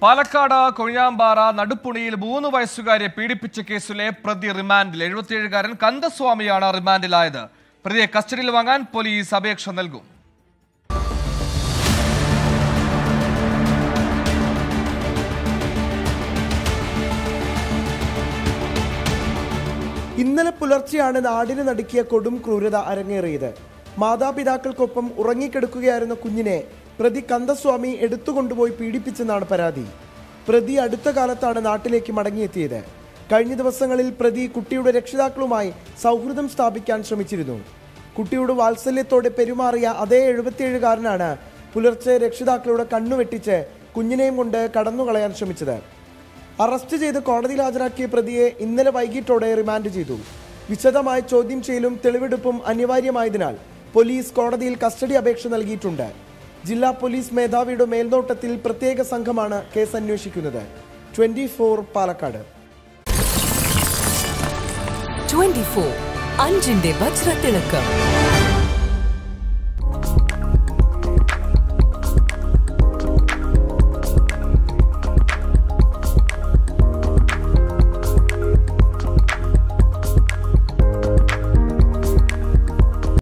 പാലക്കാട് കൊഴിഞ്ഞാമ്പാറ നടുപ്പുണിയിൽ മൂന്ന് വയസ്സുകാരിയെ പീഡിപ്പിച്ച കേസിലെ പ്രതി റിമാൻഡിൽ എഴുപത്തിയേഴുകാരൻ കന്ദസ്വാമിയാണ് റിമാൻഡിലായത് പ്രതിയെ കസ്റ്റഡിയിൽ വാങ്ങാൻ പോലീസ് അപേക്ഷ നൽകും ഇന്നലെ പുലർച്ചെയാണ് നാടിന് നടുക്കിയ കൊടും ക്രൂരത അരങ്ങേറിയത് മാതാപിതാക്കൾക്കൊപ്പം ഉറങ്ങിക്കിടക്കുകയായിരുന്ന കുഞ്ഞിനെ പ്രതി കന്ദസ്വാമി എടുത്തുകൊണ്ടുപോയി പീഡിപ്പിച്ചെന്നാണ് പരാതി പ്രതി അടുത്ത കാലത്താണ് നാട്ടിലേക്ക് മടങ്ങിയെത്തിയത് കഴിഞ്ഞ ദിവസങ്ങളിൽ പ്രതി കുട്ടിയുടെ രക്ഷിതാക്കളുമായി സൗഹൃദം സ്ഥാപിക്കാൻ ശ്രമിച്ചിരുന്നു കുട്ടിയുടെ വാത്സല്യത്തോടെ പെരുമാറിയ അതേ എഴുപത്തിയേഴുകാരനാണ് പുലർച്ചെ രക്ഷിതാക്കളുടെ കണ്ണുവെട്ടിച്ച് കുഞ്ഞിനെയും കൊണ്ട് കടന്നുകളയാൻ ശ്രമിച്ചത് അറസ്റ്റ് ചെയ്ത് കോടതിയിൽ ഹാജരാക്കിയ പ്രതിയെ ഇന്നലെ വൈകിട്ടോടെ റിമാൻഡ് ചെയ്തു വിശദമായ ചോദ്യം ചെയ്യലും തെളിവെടുപ്പും അനിവാര്യമായതിനാൽ പോലീസ് കോടതിയിൽ കസ്റ്റഡി അപേക്ഷ നൽകിയിട്ടുണ്ട് ജില്ലാ പോലീസ് മേധാവിയുടെ മേൽനോട്ടത്തിൽ പ്രത്യേക സംഘമാണ് കേസ് അന്വേഷിക്കുന്നത് ട്വന്റി പാലക്കാട് 24 അഞ്ചിന്റെ വജ്രത്തിളക്കം